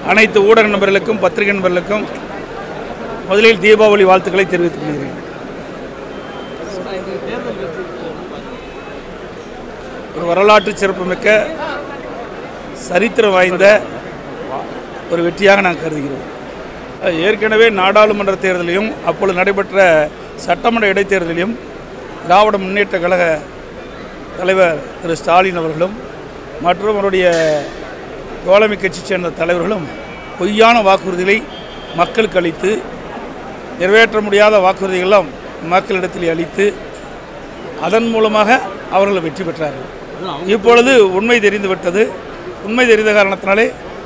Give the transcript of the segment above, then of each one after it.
அனைத்து ஊடக நண்பர்களுக்கும் பத்திரிகை நண்பர்களுக்கும் முதலில் தீபாவளி வாழ்த்துக்களை தெரிவித்துக் கொள்கிறேன் ஒரு வரலாற்று சிறப்புமிக்க சரித்திரம் வாய்ந்த ஒரு வெற்றியாக நான் கருதுகிறோம் அஹ் ஏற்கனவே நாடாளுமன்ற தேர்தலையும் அப்பொழுது நடைபெற்ற சட்டமன்ற இடைத்தேர்தலையும் திராவிட முன்னேற்ற கழக தலைவர் திரு ஸ்டாலின் அவர்களும் மற்றும் அவருடைய தோழமை கட்சி சேர்ந்த தலைவர்களும் பொய்யான வாக்குறுதிகளை மக்களுக்கு அளித்து நிறைவேற்ற முடியாத வாக்குறுதிகளெல்லாம் மக்களிடத்தில் அளித்து அதன் மூலமாக அவர்கள் வெற்றி பெற்றார்கள் இப்பொழுது உண்மை தெரிந்துவிட்டது உண்மை தெரிந்த காரணத்தினாலே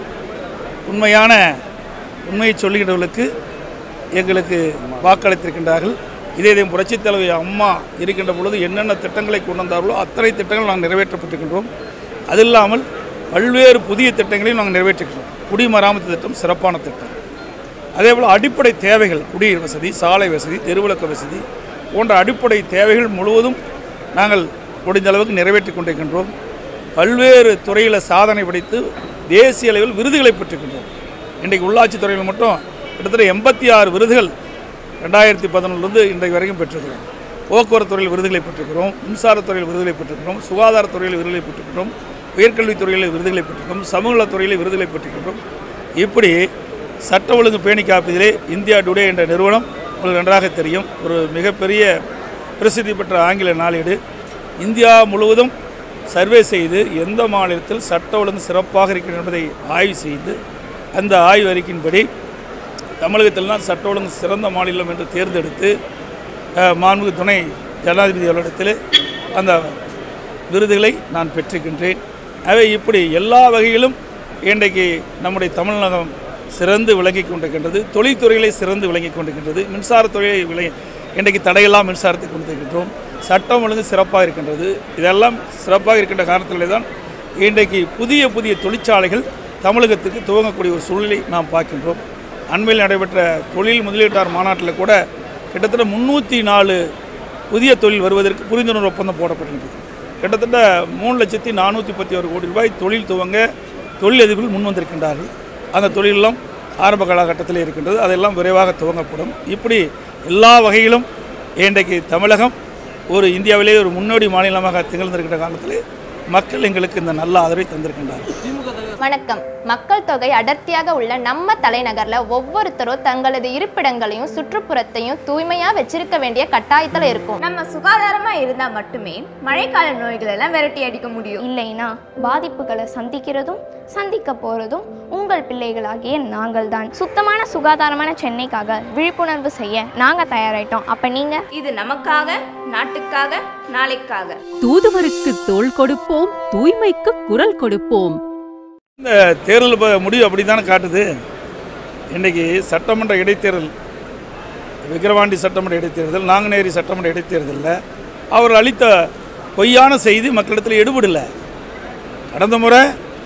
உண்மையான உண்மையை சொல்லுகின்றவர்களுக்கு எங்களுக்கு வாக்களித்திருக்கின்றார்கள் இதே இதே புரட்சித் தலைவி அம்மா இருக்கின்ற பொழுது என்னென்ன திட்டங்களை கொண்டு வந்தார்களோ அத்தனை திட்டங்கள் நாங்கள் நிறைவேற்றப்பட்டிருக்கின்றோம் அது இல்லாமல் பல்வேறு புதிய திட்டங்களையும் நாங்கள் நிறைவேற்றிருக்கிறோம் குடிமராமத்து திட்டம் சிறப்பான திட்டம் அதேபோல் அடிப்படை தேவைகள் குடிநீர் வசதி சாலை வசதி தெருவிளக்க வசதி போன்ற அடிப்படை தேவைகள் முழுவதும் நாங்கள் முடிந்த அளவுக்கு நிறைவேற்றி கொண்டிருக்கின்றோம் பல்வேறு துறையில் சாதனை படைத்து தேசிய அளவில் விருதுகளை பெற்றிருக்கின்றோம் இன்றைக்கு உள்ளாட்சித் துறையில் மட்டும் கிட்டத்தட்ட எண்பத்தி ஆறு விருதுகள் ரெண்டாயிரத்தி பதினொன்றுலேருந்து இன்றைக்கு வரைக்கும் பெற்றிருக்கிறோம் போக்குவரத்து துறையில் விருதுகளை பெற்றிருக்கிறோம் மின்சாரத்துறையில் விருதுகளை பெற்றிருக்கிறோம் சுகாதாரத்துறையில் விருதுகளை பெற்றிருக்கிறோம் உயர்கல்வித்துறையில் விருதுகளை பெற்றிருக்கிறோம் சமூக நலத்துறையில் விருதுகளை பெற்றிருக்கின்றோம் இப்படி சட்ட ஒழுங்கு பேணி காப்பதிலே இந்தியா டுடே என்ற நிறுவனம் உங்களுக்கு நன்றாக தெரியும் ஒரு மிகப்பெரிய பிரசித்தி பெற்ற ஆங்கில நாளேடு இந்தியா முழுவதும் சர்வே செய்து எந்த மாநிலத்தில் சட்ட ஒழுங்கு சிறப்பாக இருக்கிறது என்பதை ஆய்வு செய்து அந்த ஆய்வு அறிக்கையின்படி தமிழகத்தில் தான் சட்ட ஒழுங்கு சிறந்த மாநிலம் என்று தேர்ந்தெடுத்து அஹ், மாண்புமிகு துணை ஜனாதிபதி அவரிடத்தில் அந்த விருதுகளை நான் பெற்றிருக்கின்றேன் ஆகவே இப்படி எல்லா வகையிலும் இன்றைக்கு நம்முடைய தமிழகம் சிறந்து விளங்கி கொண்டிருக்கின்றது தொழில்துறையிலே சிறந்து விளங்கி கொண்டிருக்கின்றது மின்சாரத்துறையை விளை இன்றைக்கு தடையில்லா மின்சாரத்தை கொண்டிருக்கின்றோம் சட்டம் ஒழுங்கு சிறப்பாக இருக்கின்றது இதெல்லாம் சிறப்பாக இருக்கின்ற காரணத்திலே தான் இன்றைக்கு புதிய புதிய தொழிற்சாலைகள் தமிழகத்துக்கு துவங்கக்கூடிய ஒரு சூழ்நிலை நாம் பார்க்கின்றோம் அண்மையில் நடைபெற்ற தொழில் முதலீட்டார் மாநாட்டில் கூட கிட்டத்தட்ட முந்நூற்றி நாலு புதிய தொழில் வருவதற்கு புரிந்துணர்வு ஒப்பந்தம் போடப்பட்டிருக்கிறது கிட்டத்தட்ட மூணு லட்சத்தி நானூற்றி பத்தி ஒரு கோடி ரூபாய் தொழில் துவங்க தொழிலதிபர்கள் முன் வந்திருக்கின்றார்கள் அந்த தொழிலெல்லாம் ஆரம்ப காலகட்டத்தில் இருக்கின்றது அதெல்லாம் விரைவாக துவங்கப்படும் இப்படி எல்லா வகையிலும் இன்றைக்கு தமிழகம் ஒரு இந்தியாவிலே ஒரு முன்னோடி மாநிலமாக திகழ்ந்திருக்கின்ற காலத்திலே மக்கள் எங்களுக்கு இந்த நல்ல ஆதரவை தந்திருக்கின்றார்கள் வணக்கம் மக்கள் தொகை அடர்த்தியாக உள்ள நம்ம தலைநகர்ல ஒவ்வொருத்தரும் தங்களது இருப்பிடங்களையும் சுற்றுப்புறத்தையும் தூய்மையா வச்சிருக்க வேண்டிய கட்டாயத்துல இருக்கும் நம்ம சுகாதாரமா இருந்தா மட்டுமே மழைக்கால நோய்கள் எல்லாம் விரட்டி அடிக்க முடியும் இல்லைனா பாதிப்புகளை சந்திக்கிறதும் சந்திக்க போறதும் உங்கள் பிள்ளைகளாகிய நாங்கள் தான் சுத்தமான சுகாதாரமான சென்னைக்காக விழிப்புணர்வு செய்ய நாங்க தயாராயிட்டோம் அப்ப நீங்க இது நமக்காக நாட்டுக்காக நாளைக்காக தூதுவருக்கு தோள் கொடுப்போம் தூய்மைக்கு குரல் கொடுப்போம் இந்த தேர்தல் ப- முடிவு அப்படி தானே காட்டுது இன்றைக்கி சட்டமன்ற இடைத்தேர்தல் விக்கிரவாண்டி சட்டமன்ற இடைத்தேர்தல் நாங்குநேரி சட்டமன்ற இடைத்தேர்தலில் அவர் அளித்த பொய்யான செய்தி மக்களிடத்தில் எடுபடல கடந்த முறை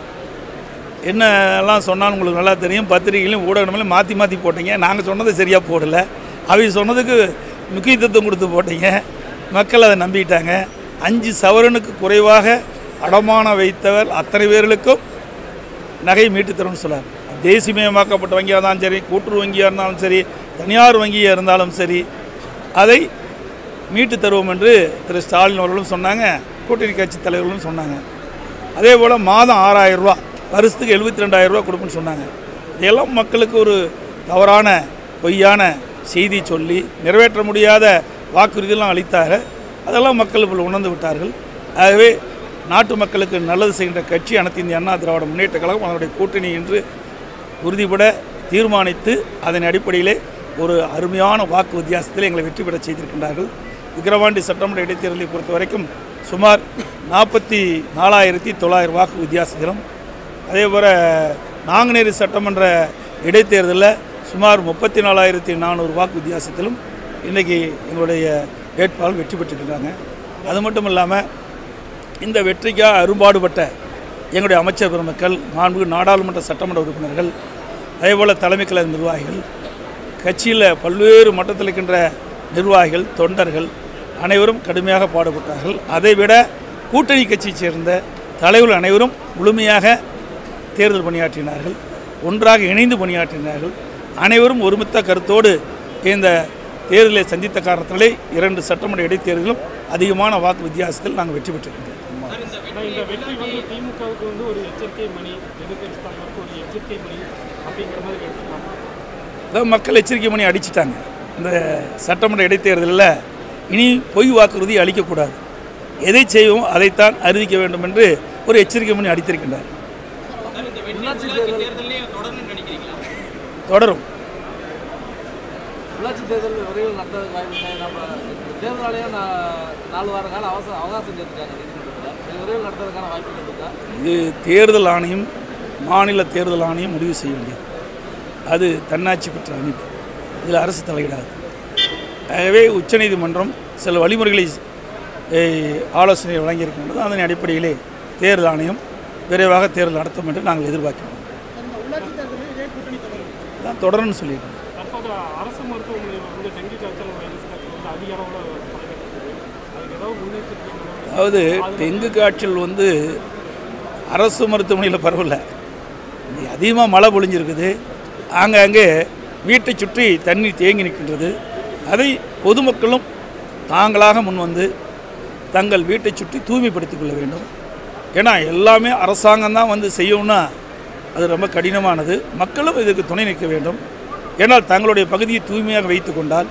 என்னெல்லாம் சொன்னான்னு உங்களுக்கு நல்லா தெரியும் பத்திரிகையிலும் ஊடகங்களும் மாற்றி மாற்றி போட்டீங்க நாங்கள் சொன்னதை சரியாக போடலை அவங்க சொன்னதுக்கு முக்கியத்துவம் கொடுத்து போட்டீங்க மக்கள் அதை நம்பிட்டாங்க அஞ்சு சவரனுக்கு குறைவாக அடமானம் வைத்தவர் அத்தனை பேர்களுக்கும் நகை மீட்டு தரும்னு சொன்னார் தேசியமயமாக்கப்பட்ட வங்கியாக இருந்தாலும் சரி கூட்டுறவு வங்கியாக இருந்தாலும் சரி தனியார் வங்கியாக இருந்தாலும் சரி அதை மீட்டு தருவோம் என்று திரு ஸ்டாலின் அவர்களும் சொன்னாங்க கூட்டணி கட்சி தலைவர்களும் சொன்னாங்க அதே போல் மாதம் ஆறாயிரம் ரூபா வருஷத்துக்கு எழுபத்தி ரெண்டாயிரம் ரூபா கொடுக்குன்னு சொன்னாங்க இதெல்லாம் மக்களுக்கு ஒரு தவறான பொய்யான செய்தி சொல்லி நிறைவேற்ற முடியாத வாக்குறுதியெல்லாம் அளித்தாங்க அதெல்லாம் மக்கள் இப்போ உணர்ந்து விட்டார்கள் ஆகவே நாட்டு மக்களுக்கு நல்லது செய்கின்ற கட்சி அனைத்து இந்திய அண்ணா திராவிட முன்னேற்ற கழகம் அதனுடைய கூட்டணி என்று உறுதிபட தீர்மானித்து அதன் அடிப்படையிலே ஒரு அருமையான வாக்கு வித்தியாசத்தில் எங்களை வெற்றி பெற செய்திருக்கின்றார்கள் விக்கிரவாண்டி சட்டமன்ற இடைத்தேர்தலை பொறுத்த வரைக்கும் சுமார் நாற்பத்தி நாலாயிரத்தி தொள்ளாயிரம் வாக்கு வித்தியாசத்திலும் அதேபோல் நாங்குநேரி சட்டமன்ற இடைத்தேர்தலில் சுமார் முப்பத்தி நாலாயிரத்தி நானூறு வாக்கு வித்தியாசத்திலும் இன்றைக்கி எங்களுடைய வேட்பாளர் வெற்றி பெற்றிருக்கிறாங்க அது மட்டும் இல்லாமல் இந்த வெற்றிக்காக அரும்பாடுபட்ட எங்களுடைய அமைச்சர் பெருமக்கள் மாண்பு நாடாளுமன்ற சட்டமன்ற உறுப்பினர்கள் அதேபோல் தலைமை கழக நிர்வாகிகள் கட்சியில் பல்வேறு மட்டத்தில் இருக்கின்ற நிர்வாகிகள் தொண்டர்கள் அனைவரும் கடுமையாக பாடுபட்டார்கள் அதைவிட கூட்டணி கட்சியைச் சேர்ந்த தலைவர்கள் அனைவரும் முழுமையாக தேர்தல் பணியாற்றினார்கள் ஒன்றாக இணைந்து பணியாற்றினார்கள் அனைவரும் ஒருமித்த கருத்தோடு இந்த தேர்தலை சந்தித்த காரணத்தினாலே இரண்டு சட்டமன்ற இடைத்தேர்தலும் அதிகமான வாக்கு வித்தியாசத்தில் நாங்கள் வெற்றி பெற்றிருக்கிறோம் ஆனால் இந்த வெற்றி வந்து திமுகவுக்கு வந்து ஒரு எச்சரிக்கை மணி எதிர்க்கட்சி தலைவருக்கு ஒரு எச்சரிக்கை மணி அப்படிங்கிற மாதிரி எடுத்துக்கலாம் அதாவது மக்கள் எச்சரிக்கை பண்ணி அடிச்சிட்டாங்க இந்த சட்டமன்ற இடைத்தேர்தலில் இனி பொய் வாக்குறுதி அளிக்கக்கூடாது எதை செய்வோம் அதைத்தான் அறிவிக்க வேண்டும் என்று ஒரு எச்சரிக்கை பண்ணி அடித்திருக்கின்றார் தொடரும் உள்ளாட்சி தேர்தல் விரைவில் நடத்துறதுக்கு வாய்ப்பு இல்லை நம்ம தேர்தல் ஆணையம் நா- நாலு வார கால அவசர அவகாசம் சேர்த்துட்டாங்க நீதிமன்றத்தில் இது விரைவில் நடத்துறதுக்கான வாய்ப்புகள் இருக்கா இது தேர்தல் ஆணையம் மாநில தேர்தல் ஆணையம் முடிவு செய்ய வேண்டியது அது தன்னாட்சி பெற்ற அமைப்பு இதில் அரசு தலையிடாது ஆகவே உச்சநீதிமன்றம் சில வழிமுறைகளை ஏய், ஆலோசனை வழங்கியிருக்கின்றது அதன் அடிப்படையிலே தேர்தல் ஆணையம் விரைவாக தேர்தல் நடத்தும் என்று நாங்கள் எதிர்பார்க்கிறோம் தான் தொடரும்னு சொல்லியிருக்கோம் தற்போது அரசு மருத்துவமனையில் வந்து டெங்கு காய்ச்சல் வைரஸ் காய்ச்சல் வந்து அதிக அளவில் பரவிட்டு அதுக்கு ஏதாவது முன்னெச்சரிக்கை நடவடிக்கை அதாவது டெங்கு காய்ச்சல் வந்து அரசு மருத்துவமனையில் பரவல இங்க அதிகமாக மழை பொழிஞ்சிருக்குது ஆங்காங்கே வீட்டை சுற்றி தண்ணீர் தேங்கி நிற்கின்றது அதை பொதுமக்களும் தாங்களாக முன்வந்து தங்கள் வீட்டை சுற்றி தூய்மைப்படுத்திக் கொள்ள வேண்டும் ஏன்னா எல்லாமே அரசாங்கம் தான் வந்து செய்யணும்னா அது ரொம்ப கடினமானது மக்களும் இதற்கு துணை நிற்க வேண்டும் ஏன்னால் தங்களுடைய பகுதியை தூய்மையாக வைத்து கொண்டால்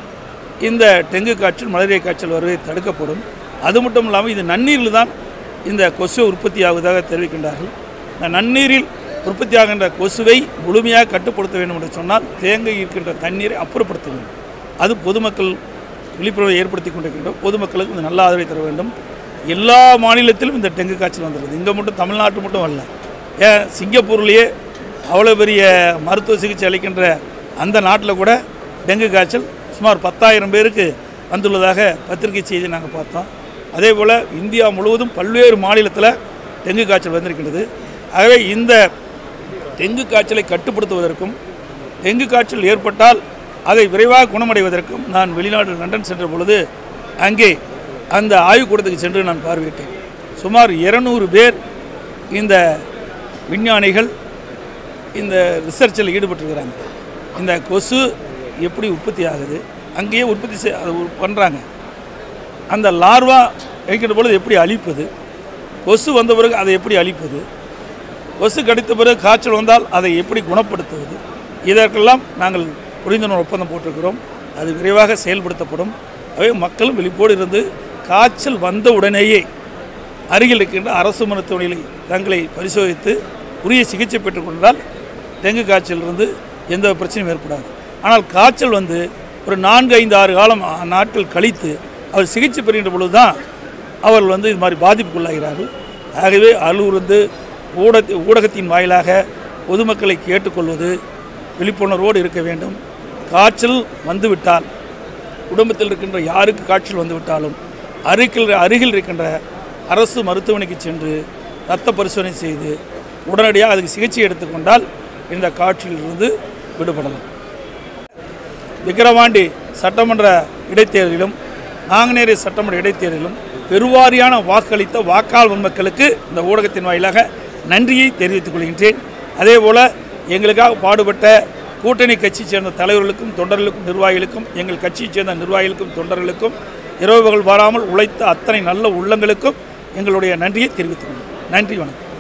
இந்த டெங்கு காய்ச்சல் மலேரியா காய்ச்சல் வருவதை தடுக்கப்படும் அது மட்டும் இல்லாமல் இது நன்னீரில் தான் இந்த கொசு உற்பத்தி ஆகுவதாக தெரிவிக்கின்றார்கள் இந்த நன்னீரில் உற்பத்தியாகின்ற கொசுவை முழுமையாக கட்டுப்படுத்த வேண்டும் என்று சொன்னால் தேங்கி இருக்கின்ற தண்ணீரை அப்புறப்படுத்த வேண்டும் அது பொதுமக்கள் விழிப்புணர்வை ஏற்படுத்தி கொண்டிருக்கின்றோம் பொதுமக்களுக்கு இந்த நல்ல ஆதரவை தர வேண்டும் எல்லா மாநிலத்திலும் இந்த டெங்கு காய்ச்சல் வந்துடுது இங்கே மட்டும் தமிழ்நாட்டு மட்டும் வரல ஏன் சிங்கப்பூர்லேயே அவ்வளோ பெரிய மருத்துவ சிகிச்சை அளிக்கின்ற அந்த நாட்டில் கூட டெங்கு காய்ச்சல் சுமார் பத்தாயிரம் பேருக்கு வந்துள்ளதாக பத்திரிகை செய்தி நாங்கள் பார்த்தோம் அதே போல் இந்தியா முழுவதும் பல்வேறு மாநிலத்தில் டெங்கு காய்ச்சல் வந்திருக்கின்றது ஆகவே இந்த டெங்கு காய்ச்சலை கட்டுப்படுத்துவதற்கும் டெங்கு காய்ச்சல் ஏற்பட்டால் அதை விரைவாக குணமடைவதற்கும் நான் வெளிநாடு லண்டன் சென்ற பொழுது அங்கே அந்த ஆய்வுக்கூடத்துக்கு சென்று நான் பார்வையிட்டேன் சுமார் இருநூறு பேர் இந்த விஞ்ஞானிகள் இந்த ரிசர்ச்சில் ஈடுபட்டிருக்கிறாங்க இந்த கொசு எப்படி உற்பத்தி ஆகுது அங்கேயே உற்பத்தி செய் அது பண்ணுறாங்க அந்த லார்வா வைக்கிற பொழுது எப்படி அழிப்பது கொசு வந்த பிறகு அதை எப்படி அழிப்பது கொசு கடித்த பிறகு காய்ச்சல் வந்தால் அதை எப்படி குணப்படுத்துவது இதற்கெல்லாம் நாங்கள் புரிந்துணர்வு ஒப்பந்தம் போட்டிருக்கிறோம் அது விரைவாக செயல்படுத்தப்படும் அவை மக்களும் விழிப்போடு இருந்து காய்ச்சல் வந்த உடனேயே அருகில் இருக்கின்ற அரசு மருத்துவமனையில் தங்களை பரிசோதித்து உரிய சிகிச்சை பெற்றுக்கொண்டால் டெங்கு காய்ச்சலிருந்து எந்த பிரச்சனையும் ஏற்படாது ஆனால் காய்ச்சல் வந்து ஒரு நான்கு ஐந்து ஆறு காலம் ஆ- நாட்கள் கழித்து அவர் சிகிச்சை பெறுகின்ற பொழுது தான் அவர்கள் வந்து இது மாதிரி பாதிப்புக்குள்ளாகிறார்கள் ஆகவே அலுவலர் வந்து ஊடக ஊடகத்தின் வாயிலாக பொதுமக்களை கேட்டுக்கொள்வது விழிப்புணர்வோடு இருக்க வேண்டும் காய்ச்சல் வந்துவிட்டால் குடும்பத்தில் இருக்கின்ற யாருக்கு காய்ச்சல் வந்துவிட்டாலும் அருகில் அருகில் இருக்கின்ற அரசு மருத்துவமனைக்கு சென்று இரத்த பரிசோதனை செய்து உடனடியாக அதுக்கு சிகிச்சை எடுத்துக்கொண்டால் இந்த காய்ச்சலிலிருந்து விடுபடலாம் விக்கிரவாண்டி சட்டமன்ற இடைத்தேர்தலிலும் நாங்குநேரி சட்டமன்ற இடைத்தேர்தலிலும் பெருவாரியான வாக்களித்த வாக்காளர் மக்களுக்கு இந்த ஊடகத்தின் வாயிலாக நன்றியை தெரிவித்துக் கொள்கின்றேன் அதேபோல் எங்களுக்காக பாடுபட்ட கூட்டணி கட்சியை சேர்ந்த தலைவர்களுக்கும் தொண்டர்களுக்கும் நிர்வாகிகளுக்கும் எங்கள் கட்சியைச் சேர்ந்த நிர்வாகிகளுக்கும் தொண்டர்களுக்கும் இரவுகள் வராமல் உழைத்த அத்தனை நல்ல உள்ளங்களுக்கும் எங்களுடைய நன்றியை தெரிவித்துக் கொள்கிறேன் நன்றி வணக்கம்